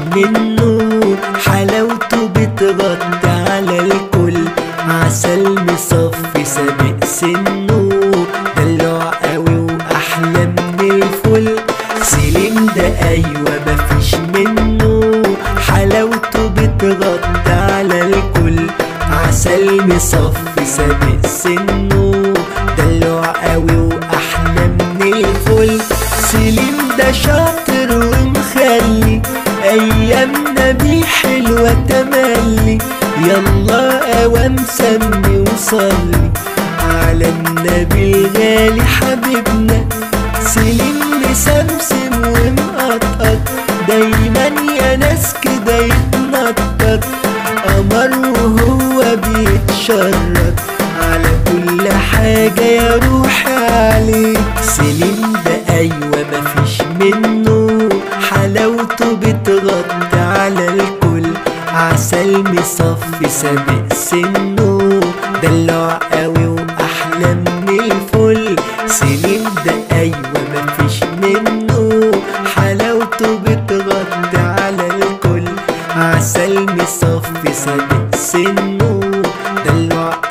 منه حلاوته بتغطي على الكل عسل مصفي سابق سنه دلوع قوي واحلى من الفل سليم ده ايوه مفيش منه حلاوته بتغطي على الكل عسل مصفي سابق سنه دلوع قوي واحلى من الفل سليم ده شاطر ومخلي ايامنا بيه حلوه تملي يلا اوام سمي وصلي على النبي الغالي حبيبنا سليم مسمسم ومقطقط دايما يا ناس كده يتنطط قمر وهو بيتشرط على كل حاجة يا روحي عليه سليم ده أيوة مفيش منه حلاوته بتغطي على الكل عسل مصفي سابق سنه دلوع قوي وأحلى من الفل سليم ده أيوة مفيش منه حلاوته بتغطي على الكل عسل مصفي سابق سنه دلوع